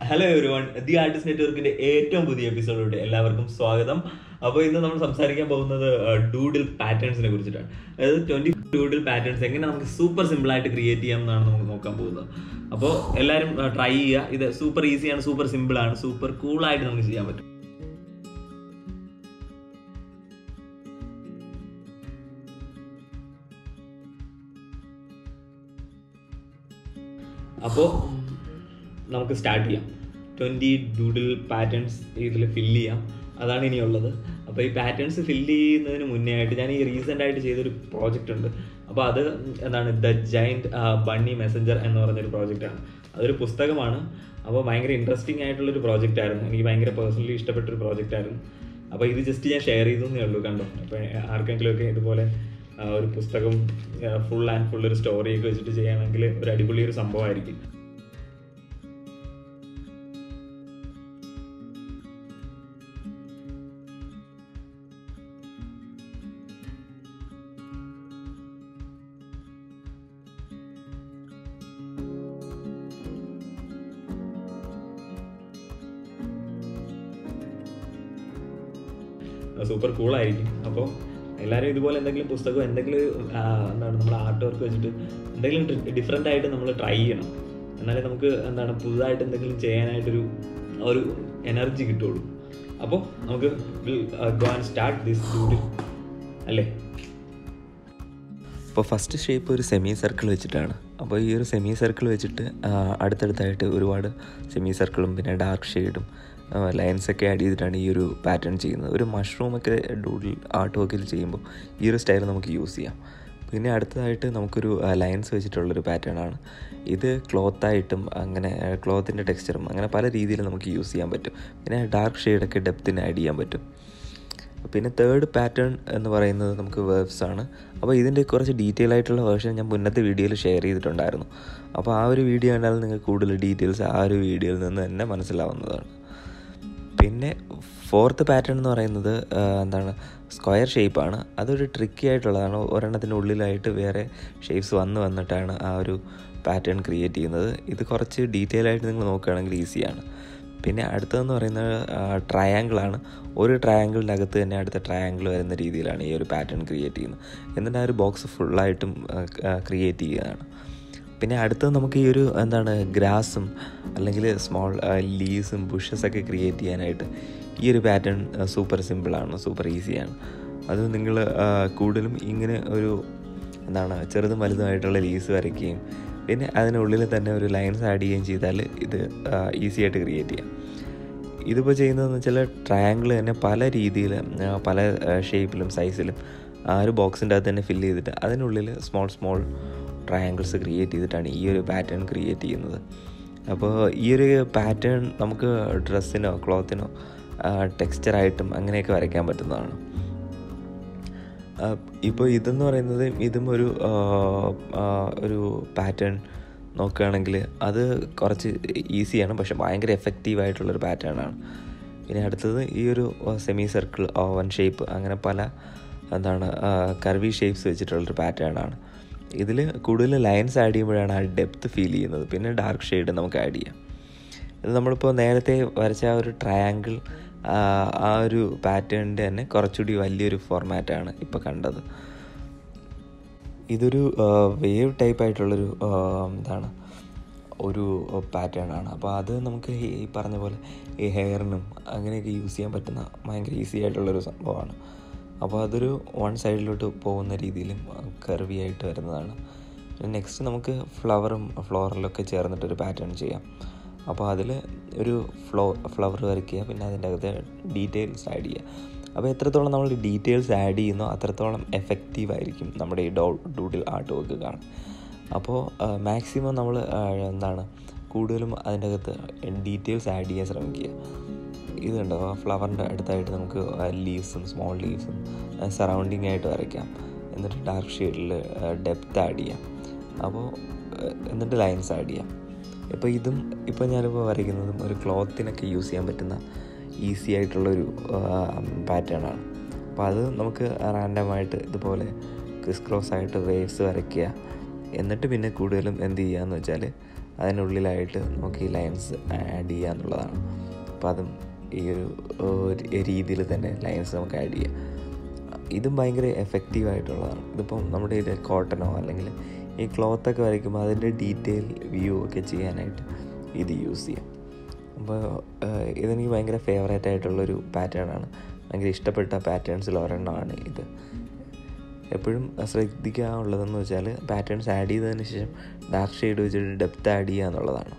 Hello everyone the artist നെറ്റ്വർക്കിന്റെ ഏറ്റവും പുതിയ എപ്പിസോഡിലൂടെ എല്ലാവർക്കും സ്വാഗതം അപ്പോൾ ഇന്ന് നമ്മൾ സംസാരിക്കാൻ പോകുന്നത് ഡൂഡിൽ പാറ്റേൺസിനെ കുറിച്ചിട്ടാണ് അതായത് ട്വന്റി ഡൂഡിൽ പാറ്റേൺസ് എങ്ങനെ നമുക്ക് സൂപ്പർ സിമ്പിൾ ആയിട്ട് ക്രിയേറ്റ് ചെയ്യാം എന്നാണ് നമുക്ക് നോക്കാൻ പോകുന്നത് അപ്പോൾ എല്ലാവരും ട്രൈ ചെയ്യുക ഇത് സൂപ്പർ ഈസിയാണ് സൂപ്പർ സിമ്പിൾ ആണ് സൂപ്പർ കൂൾ ആയിട്ട് നമുക്ക് ചെയ്യാൻ പറ്റും അപ്പോൾ നമുക്ക് സ്റ്റാർട്ട് ചെയ്യാം ട്വൻറ്റി ഡൂഡിൽ പാറ്റേൺസ് ഇതിൽ ഫില്ല് ചെയ്യാം അതാണ് ഇനിയുള്ളത് അപ്പോൾ ഈ പാറ്റേൺസ് ഫില്ല് ചെയ്യുന്നതിന് മുന്നേ ആയിട്ട് ഞാൻ ഈ റീസെൻ്റ് ആയിട്ട് ചെയ്തൊരു പ്രോജക്റ്റ് ഉണ്ട് അപ്പോൾ അത് എന്താണ് ദ ജൈൻറ്റ് ബണ്ണി മെസ്സഞ്ചർ എന്ന് പറഞ്ഞൊരു പ്രോജക്റ്റാണ് അതൊരു പുസ്തകമാണ് അപ്പോൾ ഭയങ്കര ഇൻട്രസ്റ്റിംഗ് ആയിട്ടുള്ളൊരു പ്രോജക്റ്റ് ആയിരുന്നു എനിക്ക് ഭയങ്കര പേഴ്സണലി ഇഷ്ടപ്പെട്ടൊരു പ്രോജക്റ്റ് ആയിരുന്നു അപ്പോൾ ഇത് ജസ്റ്റ് ഞാൻ ഷെയർ ചെയ്തേ ഉള്ളൂ കണ്ടോ അപ്പോൾ ആർക്കെങ്കിലുമൊക്കെ ഇതുപോലെ ആ, ഒരു പുസ്തകം ഫുൾ ആൻഡ് ഫുൾ ഒരു സ്റ്റോറിയൊക്കെ വെച്ചിട്ട് ചെയ്യുകയാണെങ്കിൽ ഒരു അടിപൊളി ഒരു സംഭവമായിരിക്കും സൂപ്പർ കൂളായിരിക്കും അപ്പോൾ എല്ലാവരും ഇതുപോലെ എന്തെങ്കിലും പുസ്തകം എന്തെങ്കിലും ആ, എന്താണ് നമ്മുടെ ആർട്ട് വർക്ക് വെച്ചിട്ട് എന്തെങ്കിലും ഡിഫറെൻ്റ് ആയിട്ട് നമ്മൾ ട്രൈ ചെയ്യണം എന്നാലേ നമുക്ക് എന്താണ് പുതുതായിട്ട് എന്തെങ്കിലും ചെയ്യാനായിട്ടൊരു ആ ഒരു എനർജി കിട്ടുള്ളൂ അപ്പോൾ നമുക്ക് go and start this duty അല്ലേ അപ്പോൾ ഫസ്റ്റ് ഷേപ്പ് ഒരു സെമി സർക്കിൾ വെച്ചിട്ടാണ് അപ്പോൾ ഈ ഒരു സെമി സർക്കിൾ വെച്ചിട്ട് ആ, അടുത്തടുത്തായിട്ട് ഒരുപാട് സെമി സർക്കിളും പിന്നെ ഡാർക്ക് ഷെയ്ഡും ലൈൻസൊക്കെ ആഡ് ചെയ്തിട്ടാണ് ഈ ഒരു പാറ്റേൺ ചെയ്യുന്നത് ഒരു മഷ്റൂമൊക്കെ ഡൂഡിൽ ആർട്ട് വർക്കിൽ ചെയ്യുമ്പോൾ ഈ ഒരു സ്റ്റൈൽ നമുക്ക് യൂസ് ചെയ്യാം പിന്നെ അടുത്തതായിട്ട് നമുക്കൊരു ലൈൻസ് വെച്ചിട്ടുള്ളൊരു പാറ്റേൺ ആണ് ഇത് ക്ലോത്തായിട്ടും അങ്ങനെ ക്ലോത്തിൻ്റെ ടെക്സ്ചറും അങ്ങനെ പല രീതിയിൽ നമുക്ക് യൂസ് ചെയ്യാൻ പറ്റും പിന്നെ ഡാർക്ക് ഷെയ്ഡൊക്കെ ഡെപ്തിന് ആഡ് ചെയ്യാൻ പറ്റും പിന്നെ തേർഡ് പാറ്റേൺ എന്ന് പറയുന്നത് നമുക്ക് വേർബ്സ് ആണ് അപ്പോൾ ഇതിൻ്റെ കുറച്ച് ഡീറ്റെയിൽ ആയിട്ടുള്ള വേർഷൻ ഞാൻ മുന്നത്തെ വീഡിയോയിൽ ഷെയർ ചെയ്തിട്ടുണ്ടായിരുന്നു അപ്പോൾ ആ ഒരു വീഡിയോ കണ്ടാൽ നിങ്ങൾക്ക് കൂടുതൽ ഡീറ്റെയിൽസ് ആ ഒരു വീഡിയോയിൽ നിന്ന് തന്നെ മനസ്സിലാവുന്നതാണ് പിന്നെ ഫോർത്ത് പാറ്റേൺ എന്ന് പറയുന്നത് ആ, എന്താണ് സ്ക്വയർ ഷേപ്പാണ് അതൊരു ട്രിക്കി ആയിട്ടുള്ളതാണ് ഒരെണ്ണത്തിൻ്റെ ഉള്ളിലായിട്ട് വേറെ ഷേപ്സ് വന്ന് വന്നിട്ടാണ് ആ ഒരു പാറ്റേൺ ക്രിയേറ്റ് ചെയ്യുന്നത് ഇത് കുറച്ച് ഡീറ്റെയിൽ ആയിട്ട് നിങ്ങൾ നോക്കുകയാണെങ്കിൽ ഈസിയാണ് പിന്നെ അടുത്തതെന്ന് പറയുന്നത് ട്രയാങ്കിളാണ് ഒരു ട്രയാങ്കിളിൻ്റെ അകത്ത് തന്നെ അടുത്ത ട്രയാങ്കിൾ വരുന്ന രീതിയിലാണ് ഈ ഒരു പാറ്റേൺ ക്രിയേറ്റ് ചെയ്യുന്നത് എന്നിട്ട് ആ ഒരു ബോക്സ് ഫുള്ളായിട്ടും ക്രിയേറ്റ് ചെയ്യുകയാണ് പിന്നെ അടുത്തത് നമുക്ക് ഈ ഒരു എന്താണ് ഗ്രാസും അല്ലെങ്കിൽ സ്മോൾ ലീവ്സും ബുഷസൊക്കെ ക്രിയേറ്റ് ചെയ്യാനായിട്ട് ഈ ഒരു പാറ്റേൺ സൂപ്പർ സിമ്പിളാണ് സൂപ്പർ ഈസിയാണ് അത് നിങ്ങൾ കൂടുതലും ഇങ്ങനെ ഒരു എന്താണ് ചെറുതും വലുതുമായിട്ടുള്ള ലീവ്സ് വരയ്ക്കുകയും പിന്നെ അതിനുള്ളിൽ തന്നെ ഒരു ലൈൻസ് ആഡ് ചെയ്യുകയും ചെയ്താൽ ഇത് ഈസി ആയിട്ട് ക്രിയേറ്റ് ചെയ്യാം ഇതിപ്പോൾ ചെയ്യുന്നതെന്ന് വെച്ചാൽ ട്രയാങ്കിൾ തന്നെ പല രീതിയിൽ പല ഷേപ്പിലും സൈസിലും ആ ഒരു ബോക്സിൻ്റെ അകത്ത് തന്നെ ഫില്ല് ചെയ്തിട്ട് അതിനുള്ളിൽ സ്മോൾ സ്മോൾ ട്രയാങ്കിൾസ് ക്രിയേറ്റ് ചെയ്തിട്ടാണ് ഈ ഒരു പാറ്റേൺ ക്രിയേറ്റ് ചെയ്യുന്നത് അപ്പോൾ ഈ ഒരു പാറ്റേൺ നമുക്ക് ഡ്രസ്സിനോ ക്ലോത്തിനോ ടെക്സ്ചറായിട്ടും അങ്ങനെയൊക്കെ വരയ്ക്കാൻ പറ്റുന്നതാണ് ഇപ്പോൾ ഇതെന്ന് പറയുന്നത് ഇതും ഒരു ആ, ആ, ഒരു പാറ്റേൺ നോക്കുകയാണെങ്കിൽ അത് കുറച്ച് ഈസിയാണ് പക്ഷെ ഭയങ്കര എഫക്റ്റീവ് ആയിട്ടുള്ളൊരു പാറ്റേൺ ആണ് പിന്നെ അടുത്തത് ഈ ഒരു സെമി സർക്കിൾ ഓവൻ ഷേപ്പ് അങ്ങനെ പല എന്താണ് കർവി ഷേപ്സ് വെച്ചിട്ടുള്ളൊരു പാറ്റേൺ ആണ് ഇതിൽ കൂടുതൽ ലൈൻസ് ആഡ് ചെയ്യുമ്പോഴാണ് ആ ഡെപ്ത് ഫീൽ ചെയ്യുന്നത് പിന്നെ ഡാർക്ക് ഷെയ്ഡ് നമുക്ക് ആഡ് ചെയ്യാം ഇത് നമ്മളിപ്പോൾ നേരത്തെ വരച്ച ആ ഒരു ട്രയാങ്കിൾ ആ ഒരു പാറ്റേണിൻ്റെ തന്നെ കുറച്ചുകൂടി വലിയൊരു ഫോർമാറ്റാണ് ഇപ്പോൾ കണ്ടത് ഇതൊരു വേവ് ടൈപ്പ് ആയിട്ടുള്ളൊരു ആ, എന്താണ് ഒരു പാറ്റേൺ ആണ് അപ്പോൾ അത് നമുക്ക് ഈ ഈ പറഞ്ഞ പോലെ ഈ ഹെയറിനും അങ്ങനെയൊക്കെ യൂസ് ചെയ്യാൻ പറ്റുന്ന ഭയങ്കര ഈസി ആയിട്ടുള്ളൊരു സംഭവമാണ് അപ്പോൾ അതൊരു വൺ സൈഡിലോട്ട് പോകുന്ന രീതിയിലും കർവി ആയിട്ട് വരുന്നതാണ് നെക്സ്റ്റ് നമുക്ക് ഫ്ലവറും ഫ്ലോറലൊക്കെ ചേർന്നിട്ടൊരു പാറ്റേൺ ചെയ്യാം അപ്പോൾ അതിൽ ഒരു ഫ്ലോ ഫ്ലവർ വരയ്ക്കുക പിന്നെ അതിൻ്റെ അകത്ത് ഡീറ്റെയിൽസ് ആഡ് ചെയ്യുക അപ്പോൾ എത്രത്തോളം നമ്മൾ ഡീറ്റെയിൽസ് ആഡ് ചെയ്യുന്നോ അത്രത്തോളം എഫക്റ്റീവ് ആയിരിക്കും നമ്മുടെ ഈ ഡോ ഡൂഡിൽ ആർട്ട് വർക്ക് കാണാൻ അപ്പോൾ മാക്സിമം നമ്മൾ എന്താണ് കൂടുതലും അതിൻ്റെ അകത്ത് ഡീറ്റെയിൽസ് ആഡ് ചെയ്യാൻ ശ്രമിക്കുക ഇതുണ്ടോ ആ ഫ്ലവറിൻ്റെ അടുത്തായിട്ട് നമുക്ക് ലീവ്സും സ്മോൾ ലീവ്സും സറൗണ്ടിങ് ആയിട്ട് വരയ്ക്കാം എന്നിട്ട് ഡാർക്ക് ഷെയ്ഡിൽ ഡെപ്ത് ആഡ് ചെയ്യാം അപ്പോൾ എന്നിട്ട് ലൈൻസ് ആഡ് ചെയ്യാം ഇപ്പോൾ ഇതും ഇപ്പോൾ ഞാനിപ്പോൾ വരയ്ക്കുന്നതും ഒരു ക്ലോത്തിനൊക്കെ യൂസ് ചെയ്യാൻ പറ്റുന്ന ഈസി ആയിട്ടുള്ളൊരു പാറ്റേൺ ആണ് അപ്പോൾ അത് നമുക്ക് റാൻഡമായിട്ട് ഇതുപോലെ ക്രിസ് ക്രോസ് ആയിട്ട് വേവ്സ് വരയ്ക്കുക എന്നിട്ട് പിന്നെ കൂടുതലും എന്ത് ചെയ്യുകയെന്ന് വെച്ചാൽ അതിനുള്ളിലായിട്ട് നമുക്ക് ഈ ലൈൻസ് ആഡ് ചെയ്യുക എന്നുള്ളതാണ് അപ്പോൾ അതും ഈ ഒരു രീതിയിൽ തന്നെ ലൈൻസ് നമുക്ക് ആഡ് ചെയ്യാം ഇതും ഭയങ്കര എഫക്റ്റീവ് ആയിട്ടുള്ളതാണ് ഇതിപ്പം നമ്മുടെ ഇത് കോട്ടനോ അല്ലെങ്കിൽ ഈ ക്ലോത്തൊക്കെ വരയ്ക്കുമ്പോൾ അതിൻ്റെ ഡീറ്റെയിൽ വ്യൂ ഒക്കെ ചെയ്യാനായിട്ട് ഇത് യൂസ് ചെയ്യാം അപ്പോൾ ഇതെനിക്ക് ഭയങ്കര ഫേവറേറ്റ് ആയിട്ടുള്ളൊരു പാറ്റേൺ ആണ് ഭയങ്കര ഇഷ്ടപ്പെട്ട പാറ്റേൺസിൽ ഒരെണ്ണമാണ് ഇത് എപ്പോഴും ശ്രദ്ധിക്കാനുള്ളതെന്ന് വെച്ചാൽ പാറ്റേൺസ് ആഡ് ചെയ്തതിന് ശേഷം ഡാർക്ക് ഷെയ്ഡ് വെച്ചിട്ട് ഡെപ്ത് ആഡ് ചെയ്യുക എന്നുള്ളതാണ്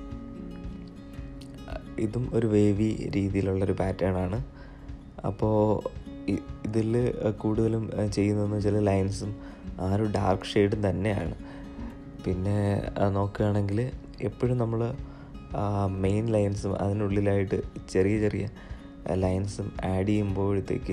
ഇതും ഒരു വേവി രീതിയിലുള്ളൊരു പാറ്റേൺ ആണ് അപ്പോൾ ഇതിൽ കൂടുതലും ചെയ്യുന്നതെന്ന് വെച്ചാൽ ലൈൻസും ആ ഒരു ഡാർക്ക് ഷെയ്ഡും തന്നെയാണ് പിന്നെ നോക്കുകയാണെങ്കിൽ എപ്പോഴും നമ്മൾ മെയിൻ ലൈൻസും അതിനുള്ളിലായിട്ട് ചെറിയ ചെറിയ ലൈൻസും ആഡ് ചെയ്യുമ്പോഴത്തേക്ക്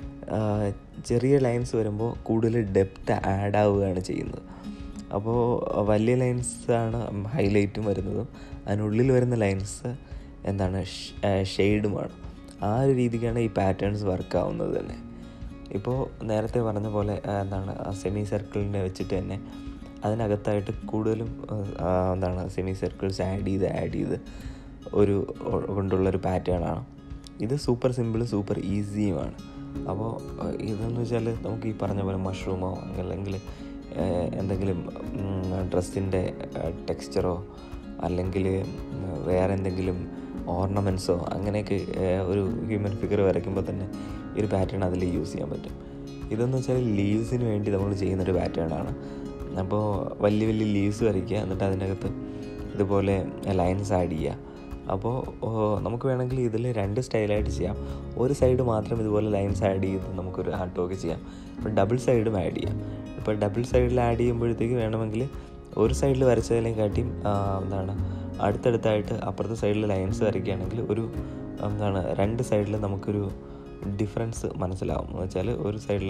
ചെറിയ ലൈൻസ് വരുമ്പോൾ കൂടുതൽ ഡെപ്ത് ആഡ് ആവുകയാണ് ചെയ്യുന്നത് അപ്പോൾ വലിയ ലൈൻസാണ് ഹൈലൈറ്റും വരുന്നതും അതിനുള്ളിൽ വരുന്ന ലൈൻസ് എന്താണ് ഷെയ്ഡുമാണ് ആ ഒരു രീതിക്കാണ് ഈ പാറ്റേൺസ് വർക്ക് ആവുന്നത് തന്നെ ഇപ്പോൾ നേരത്തെ പറഞ്ഞ പോലെ എന്താണ് സെമി സർക്കിളിനെ വെച്ചിട്ട് തന്നെ അതിനകത്തായിട്ട് കൂടുതലും എന്താണ് സെമി സർക്കിൾസ് ആഡ് ചെയ്ത് ആഡ് ചെയ്ത് ഒരു കൊണ്ടുള്ളൊരു പാറ്റേൺ ആണ് ഇത് സൂപ്പർ സിമ്പിളും സൂപ്പർ ഈസിയുമാണ് അപ്പോൾ ഇതെന്ന് വെച്ചാൽ നമുക്ക് ഈ പറഞ്ഞ പോലെ മഷ്റൂമോ അല്ലെങ്കിൽ എന്തെങ്കിലും ഡ്രസ്സിൻ്റെ ടെക്സ്ചറോ അല്ലെങ്കിൽ വേറെ എന്തെങ്കിലും ഓർണമെൻറ്റ്സോ അങ്ങനെയൊക്കെ ഒരു ഹ്യൂമൻ ഫിഗർ വരയ്ക്കുമ്പോൾ തന്നെ ഈ ഒരു പാറ്റേൺ അതിൽ യൂസ് ചെയ്യാൻ പറ്റും ഇതെന്ന് വെച്ചാൽ ലീവ്സിന് വേണ്ടി നമ്മൾ ചെയ്യുന്നൊരു പാറ്റേൺ ആണ് അപ്പോൾ വലിയ വലിയ ലീവ്സ് വരയ്ക്കുക എന്നിട്ട് അതിനകത്ത് ഇതുപോലെ ലൈൻസ് ആഡ് ചെയ്യുക അപ്പോൾ നമുക്ക് വേണമെങ്കിൽ ഇതിൽ രണ്ട് സ്റ്റൈലായിട്ട് ചെയ്യാം ഒരു സൈഡ് മാത്രം ഇതുപോലെ ലൈൻസ് ആഡ് ചെയ്ത് നമുക്കൊരു ആർട്ട് വർക്ക് ചെയ്യാം അപ്പോൾ ഡബിൾ സൈഡും ആഡ് ചെയ്യാം ഇപ്പോൾ ഡബിൾ സൈഡിൽ ആഡ് ചെയ്യുമ്പോഴത്തേക്ക് വേണമെങ്കിൽ ഒരു സൈഡിൽ വരച്ചതിനെക്കാട്ടിയും എന്താണ് അടുത്തടുത്തായിട്ട് അപ്പുറത്തെ സൈഡിൽ ലൈൻസ് വരയ്ക്കുകയാണെങ്കിൽ ഒരു എന്താണ് രണ്ട് സൈഡിൽ നമുക്കൊരു ഡിഫറൻസ് മനസ്സിലാവും എന്ന് വെച്ചാൽ ഒരു സൈഡിൽ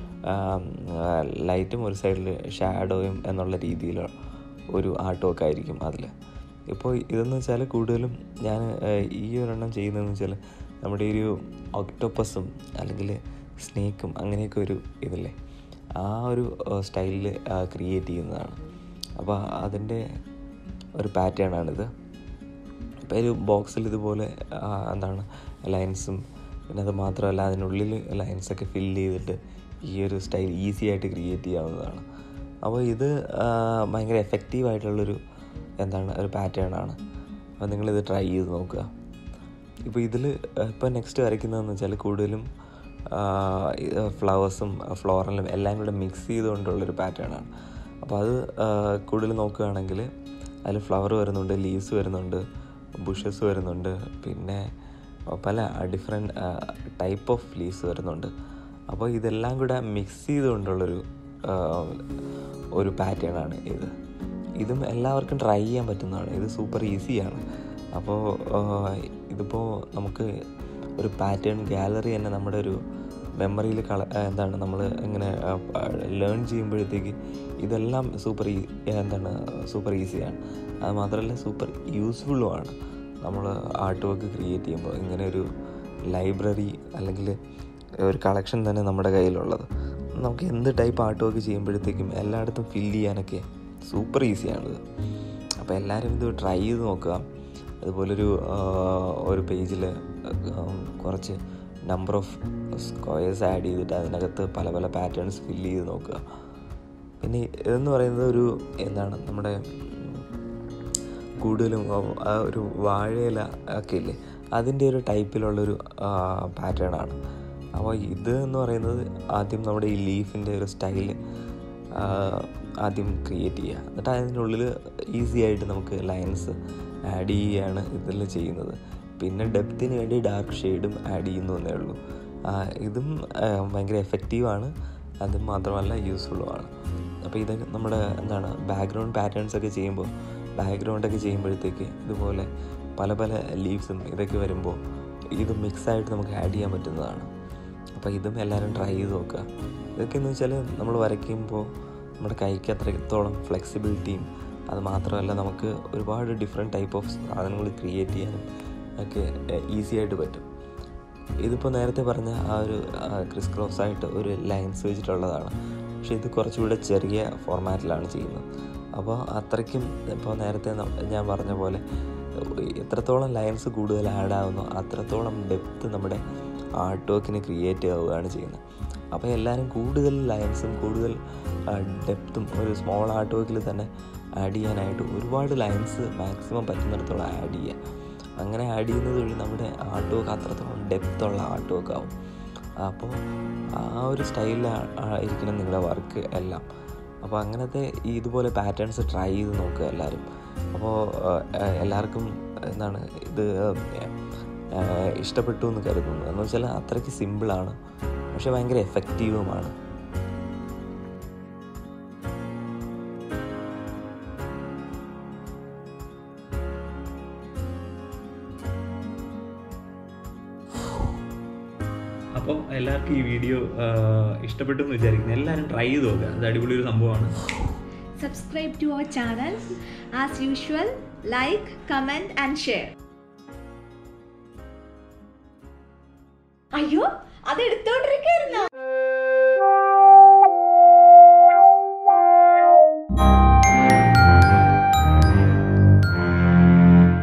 ലൈറ്റും ഒരു സൈഡിൽ ഷാഡോയും എന്നുള്ള രീതിയിൽ ഒരു ആർട്ട് വർക്ക് ആയിരിക്കും അതിൽ ഇപ്പോൾ ഇതെന്ന് വെച്ചാൽ കൂടുതലും ഞാൻ ഈ ഒരെണ്ണം ചെയ്യുന്നതെന്ന് വെച്ചാൽ നമ്മുടെ ഈ ഒരു ഒക്ടോപ്പസും അല്ലെങ്കിൽ സ്നേക്കും അങ്ങനെയൊക്കെ ഒരു ഇതില്ലേ ആ ഒരു സ്റ്റൈലിൽ ക്രിയേറ്റ് ചെയ്യുന്നതാണ് അപ്പോൾ അതിൻ്റെ ഒരു പാറ്റേൺ ആണിത് ഇപ്പോൾ ഒരു ബോക്സിൽ ഇതുപോലെ എന്താണ് ലൈൻസും പിന്നെ അത് മാത്രമല്ല അതിനുള്ളിൽ ലൈൻസൊക്കെ ഫില്ല് ചെയ്തിട്ട് ഈ ഒരു സ്റ്റൈൽ ഈസി ആയിട്ട് ക്രിയേറ്റ് ചെയ്യാവുന്നതാണ് അപ്പോൾ ഇത് ഭയങ്കര എഫക്റ്റീവ് ആയിട്ടുള്ളൊരു എന്താണ് ഒരു പാറ്റേൺ ആണ് അപ്പോൾ നിങ്ങളിത് ട്രൈ ചെയ്ത് നോക്കുക ഇപ്പോൾ ഇതിൽ ഇപ്പോൾ നെക്സ്റ്റ് വരയ്ക്കുന്നതെന്ന് വെച്ചാൽ കൂടുതലും ഫ്ലവേഴ്സും ഫ്ലോറലും എല്ലാം കൂടെ മിക്സ് ചെയ്തുകൊണ്ടുള്ളൊരു പാറ്റേൺ ആണ് അപ്പോൾ അത് കൂടുതൽ നോക്കുകയാണെങ്കിൽ അതിൽ ഫ്ലവർ വരുന്നുണ്ട് ലീവ്സ് വരുന്നുണ്ട് ബുഷസ് വരുന്നുണ്ട് പിന്നെ പല ഡിഫറെൻറ്റ് ടൈപ്പ് ഓഫ് ലീവ്സ് വരുന്നുണ്ട് അപ്പോൾ ഇതെല്ലാം കൂടെ മിക്സ് ചെയ്തുകൊണ്ടുള്ളൊരു ഒരു പാറ്റേൺ ആണ് ഇത് ഇതും എല്ലാവർക്കും ട്രൈ ചെയ്യാൻ പറ്റുന്നതാണ് ഇത് സൂപ്പർ ഈസിയാണ് അപ്പോൾ ഇതിപ്പോൾ നമുക്ക് ഒരു പാറ്റേൺ ഗാലറി തന്നെ നമ്മുടെ ഒരു മെമ്മറിയിൽ കള എന്താണ് നമ്മൾ ഇങ്ങനെ ലേൺ ചെയ്യുമ്പോഴത്തേക്ക് ഇതെല്ലാം സൂപ്പർ ഈ എന്താണ് സൂപ്പർ ഈസിയാണ് അത് മാത്രമല്ല സൂപ്പർ യൂസ്ഫുള്ളുമാണ് നമ്മൾ ആർട്ട് വർക്ക് ക്രിയേറ്റ് ചെയ്യുമ്പോൾ ഇങ്ങനെ ഒരു ലൈബ്രറി അല്ലെങ്കിൽ ഒരു കളക്ഷൻ തന്നെ നമ്മുടെ കയ്യിലുള്ളത് നമുക്ക് എന്ത് ടൈപ്പ് ആർട്ട് വർക്ക് ചെയ്യുമ്പോഴത്തേക്കും എല്ലായിടത്തും ഫില്ല് ചെയ്യാനൊക്കെ സൂപ്പർ ഈസിയാണിത് അപ്പോൾ എല്ലാവരും ഇത് ട്രൈ ചെയ്ത് നോക്കുക അതുപോലൊരു ഒരു പേജിൽ കുറച്ച് നമ്പർ ഓഫ് സ്ക്വയേഴ്സ് ആഡ് ചെയ്തിട്ട് അതിനകത്ത് പല പല പാറ്റേൺസ് ഫില്ല് ചെയ്ത് നോക്കുക പിന്നെ ഇതെന്ന് പറയുന്നത് ഒരു എന്താണ് നമ്മുടെ കൂടുതലും ആ ഒരു വാഴയില ഒക്കെ ഇല്ലേ അതിൻ്റെ ഒരു ടൈപ്പിലുള്ളൊരു പാറ്റേൺ ആണ് അപ്പോൾ ഇത് എന്ന് പറയുന്നത് ആദ്യം നമ്മുടെ ഈ ലീഫിൻ്റെ ഒരു സ്റ്റൈല് ആദ്യം ക്രിയേറ്റ് ചെയ്യുക എന്നിട്ട് അതിനുള്ളിൽ ഈസി ആയിട്ട് നമുക്ക് ലൈൻസ് ആഡ് ചെയ്യുകയാണ് ഇതിൽ ചെയ്യുന്നത് പിന്നെ ഡെപ്തിന് വേണ്ടി ഡാർക്ക് ഷെയ്ഡും ആഡ് ചെയ്യുന്നു എന്നേ ഉള്ളൂ ഇതും ഭയങ്കര എഫക്റ്റീവാണ് അത് മാത്രമല്ല യൂസ്ഫുള്ളുമാണ് അപ്പോൾ ഇത് നമ്മുടെ എന്താണ് ബാക്ക്ഗ്രൗണ്ട് പാറ്റേൺസ് ഒക്കെ ചെയ്യുമ്പോൾ ബാക്ക്ഗ്രൗണ്ടൊക്കെ ചെയ്യുമ്പോഴത്തേക്ക് ഇതുപോലെ പല പല ലീവ്സും ഇതൊക്കെ വരുമ്പോൾ ഇത് മിക്സായിട്ട് നമുക്ക് ആഡ് ചെയ്യാൻ പറ്റുന്നതാണ് അപ്പോൾ ഇതും എല്ലാവരും ട്രൈ ചെയ്ത് നോക്കുക ഇതൊക്കെയെന്ന് വെച്ചാൽ നമ്മൾ വരയ്ക്കുമ്പോൾ നമ്മുടെ കൈക്ക് അത്രത്തോളം ഫ്ലെക്സിബിലിറ്റിയും അത് മാത്രമല്ല നമുക്ക് ഒരുപാട് ഡിഫറെൻറ്റ് ടൈപ്പ് ഓഫ് സാധനങ്ങൾ ക്രിയേറ്റ് ചെയ്യാനും ഒക്കെ ഈസി ആയിട്ട് പറ്റും ഇതിപ്പോൾ നേരത്തെ പറഞ്ഞ ആ ഒരു ക്രിസ് ക്രോസ് ആയിട്ട് ഒരു ലൈൻസ് വെച്ചിട്ടുള്ളതാണ് പക്ഷേ ഇത് കുറച്ചുകൂടെ ചെറിയ ഫോർമാറ്റിലാണ് ചെയ്യുന്നത് അപ്പോൾ അത്രയ്ക്കും ഇപ്പോൾ നേരത്തെ നം- ഞാൻ പറഞ്ഞ പോലെ എത്രത്തോളം ലൈൻസ് കൂടുതൽ ആഡ് ആവുന്നോ അത്രത്തോളം ഡെപ്ത് നമ്മുടെ ആർട്ട് വർക്കിന് ക്രിയേറ്റ് ആവുകയാണ് ചെയ്യുന്നത് അപ്പോൾ എല്ലാവരും കൂടുതൽ ലൈൻസും കൂടുതൽ ഡെപ്തും ഒരു സ്മോൾ ആർട്ട് വർക്കിൽ തന്നെ ആഡ് ചെയ്യാനായിട്ട് ഒരുപാട് ലൈൻസ് മാക്സിമം പറ്റുന്നിടത്തോളം ആഡ് ചെയ്യുക അങ്ങനെ ആഡ് ചെയ്യുന്നത് വഴി നമ്മുടെ ആർട്ട് വർക്ക് അത്രത്തോളം ഡെപ്തുള്ള ആർട്ട് വർക്ക് ആവും അപ്പോൾ ആ ഒരു സ്റ്റൈലിൽ ആയിരിക്കണം നിങ്ങളുടെ വർക്ക് എല്ലാം അപ്പോൾ അങ്ങനത്തെ ഈ ഇതുപോലെ പാറ്റേൺസ് ട്രൈ ചെയ്ത് നോക്കുക എല്ലാവരും അപ്പോൾ എല്ലാവർക്കും എന്താണ് ഇത് ആ, ഇഷ്ടപ്പെട്ടു എന്ന് കരുതുന്നു എന്ന് വെച്ചാൽ അത്രയ്ക്ക് സിമ്പിളാണ് പക്ഷെ ഭയങ്കര എഫക്റ്റീവുമാണ് അപ്പോൾ എല്ലാവർക്കും ഈ വീഡിയോ ഇഷ്ടപ്പെട്ടു എന്ന് വിചാരിക്കുന്നു എല്ലാവരും ട്രൈ ചെയ്ത് നോക്കുക അത് അടിപൊളി ഒരു സംഭവമാണ് Subscribe to our channel. As usual, like, comment, and share. അയ്യോ അത് എടുത്തോണ്ടിരിക്കായിരുന്നോ